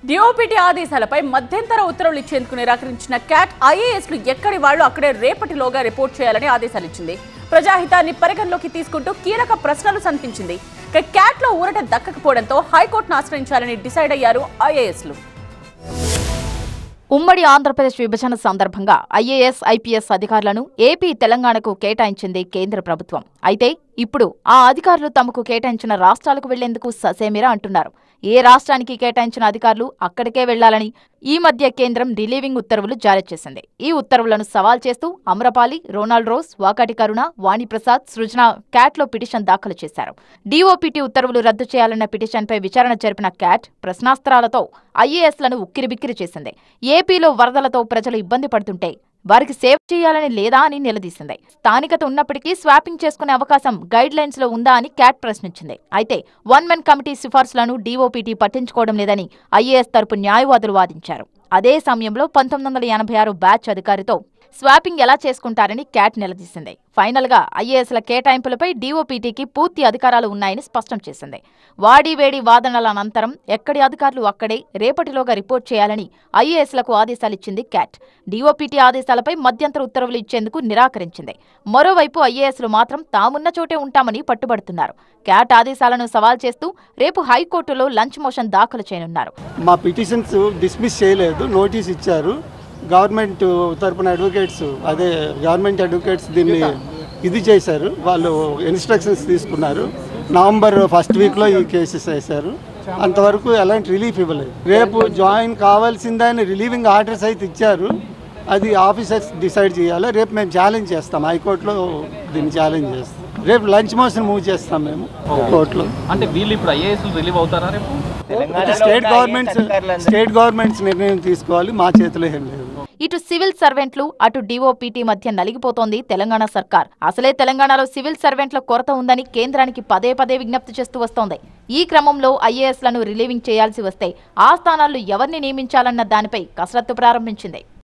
DoPT ఆదేశాలపై మధ్యంతర ఉత్తర్వులు ఇచ్చేందుకు నిరాకరించిన క్యాట్ ఐఏఎస్లు ఎక్కడి వాళ్ళు అక్కడే రేపటిలోగా రిపోర్ట్ చేయాలని ఆదేశాలు ఇచ్చింది ప్రజాహితాన్ని పరిగణలోకి తీసుకుంటూ కీలక ప్రశ్నలు సంధించింది ఇక క్యాట్లో ఊరట దక్కకపోవడంతో హైకోర్టును ఆశ్రయించాలని డిసైడ్ అయ్యారు ఐఏఎస్లు ఉమ్మడి ఆంధ్రప్రదేశ్ విభజన సందర్భంగా ఐఏఎస్ ఐపీఎస్ అధికారులను ఏపీ తెలంగాణకు కేటాయించింది కేంద్ర ప్రభుత్వం అయితే ఇప్పుడు ఆ అధికారులు తమకు కేటాయించిన రాష్ట్రాలకు వెళ్లేందుకు ససేమిరా అంటున్నారు ఏ రాష్ట్రానికి కేటాయించిన అధికారులు అక్కడికే వెళ్లాలని ఈ మధ్య కేంద్రం రిలీవింగ్ ఉత్తర్వులు జారీ చేసింది ఈ ఉత్తర్వులను సవాల్ చేస్తూ అమ్రపాలి రోనాల్డ్ రోస్ వాకాటి కరుణ వాణిప్రసాద్ సృజన క్యాట్లో పిటిషన్ దాఖలు చేశారు డీఓపీటీ ఉత్తర్వులు రద్దు చేయాలన్న పిటిషన్పై విచారణ జరిపిన క్యాట్ ప్రశ్నాస్త్రాలతో ఐఏఎస్లను ఉక్కిరిబిక్కిరి చేసింది ఏపీలో వరదలతో ప్రజలు ఇబ్బంది పడుతుంటే వారికి సేవ్ చేయాలని లేదా అని నిలదీసింది స్థానికత ఉన్నప్పటికీ స్వాపింగ్ చేసుకునే అవకాశం గైడ్ లైన్స్ లో ఉందా అని క్యాట్ ప్రశ్నించింది అయితే వన్ మెన్ కమిటీ సిఫార్సులను డీఓపీటీ పట్టించుకోవడం లేదని ఐఏఎస్ తరపు న్యాయవాదులు వాదించారు అదే సమయంలో పంతొమ్మిది వందల ఎనభై ఆరు బ్యాచ్ అధికారితో స్వాపింగ్ ఎలా చేసుకుంటారని క్యాట్ నిలదీసింది ఫైనల్ గా ఐఏఎస్ల కేటాయింపులపై డీఓపీటీకి పూర్తి అధికారాలు ఉన్నాయని స్పష్టం చేసింది వాడి వేడి వాదనల అనంతరం ఎక్కడి అధికారులు అక్కడే రేపటిలోగా రిపోర్ట్ చేయాలని ఐఏఎస్లకు ఆదేశాలిచ్చింది క్యాట్ డీఓపీటీ ఆదేశాలపై మధ్యంతర ఉత్తర్వులు ఇచ్చేందుకు నిరాకరించింది మరోవైపు ఐఏఎస్లు మాత్రం తామున్న చోటే ఉంటామని పట్టుబడుతున్నారు క్యాట్ ఆదేశాలను సవాల్ చేస్తూ రేపు హైకోర్టులో లంచ్ మోషన్ దాఖలు చేయనున్నారు మా పిటిషన్స్ డిస్మిస్ చేయలేదు నోటీస్ ఇచ్చారు గవర్నమెంట్ తరపున అడ్వకేట్స్ అదే గవర్నమెంట్ అడ్వకేట్స్ దీన్ని ఇది చేశారు వాళ్ళు ఇన్స్ట్రక్షన్స్ తీసుకున్నారు నవంబర్ ఫస్ట్ వీక్లో ఈ కేసెస్ వేశారు అంతవరకు ఎలాంటి రిలీఫ్ ఇవ్వలేదు రేపు జాయిన్ కావాల్సిందని రిలీవింగ్ ఆర్డర్స్ అయితే ఇచ్చారు అది ఆఫీసర్స్ డిసైడ్ చేయాలి రేపు మేము ఛాలెంజ్ చేస్తాం హైకోర్టులో దీన్ని ఛాలెంజ్ చేస్తాం రేపు లంచ్ మోషన్ మూవ్ చేస్తాం మేము కోర్టులో అంటే వీళ్ళు ఇప్పుడు ఐఏఎస్ రిలీవ్ అవుతారా రేపు స్టేట్ గవర్నమెంట్స్ స్టేట్ గవర్నమెంట్స్ నిర్ణయం తీసుకోవాలి మా చేతిలో ఏం లేదు ఇటు సివిల్ సర్వెంట్లు అటు డీఓపీటీ మధ్య నలిగిపోతోంది తెలంగాణ సర్కార్ అసలే తెలంగాణలో సివిల్ సర్వెంట్ల కొరత ఉందని కేంద్రానికి పదే పదే విజ్ఞప్తి చేస్తూ వస్తోంది ఈ క్రమంలో ఐఏఎస్లను రిలీవింగ్ చేయాల్సి వస్తే ఆ స్థానాల్లో ఎవరిని నియమించాలన్న దానిపై కసరత్తు ప్రారంభించింది